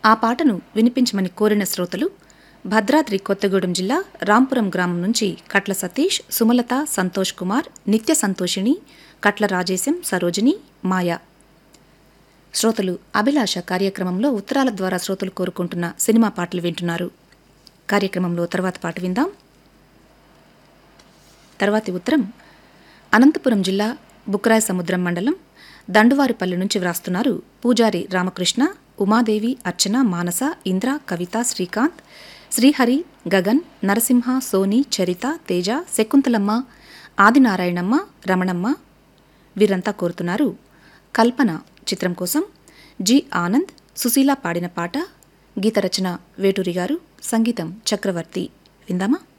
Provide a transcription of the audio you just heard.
ఆ పాటను వినిపించమని కోరిన శ్రోతలు భద్రాద్రి కొత్తగూడెం జిల్లా రాంపురం గ్రామం నుంచి కట్ల సతీష్ సుమలత సంతోష్ కుమార్ నిత్య సంతోషిణి కట్ల రాజేశం సరోజిని మాయ శ్రోతలు అభిలాష కార్యక్రమంలో ఉత్తరాల ద్వారా శ్రోతలు కోరుకుంటున్న సినిమా పాటలు వింటున్నారు కార్యక్రమంలో తర్వాత పాట విందాం తర్వాతి ఉత్తరం అనంతపురం జిల్లా బుక్రాయ సముద్రం మండలం దండువారిపల్లి నుంచి వ్రాస్తున్నారు పూజారి రామకృష్ణ ఉమాదేవి అర్చన మానస ఇంద్ర కవిత శ్రీకాంత్ శ్రీహరి గగన్ నరసింహ సోని చరిత తేజ శకుంతలమ్మ ఆదినారాయణమ్మ రమణమ్మ వీరంతా కోరుతున్నారు కల్పన చిత్రం కోసం జి ఆనంద్ సుశీల పాడిన పాట గీత రచన వేటూరి గారు సంగీతం చక్రవర్తి విందామా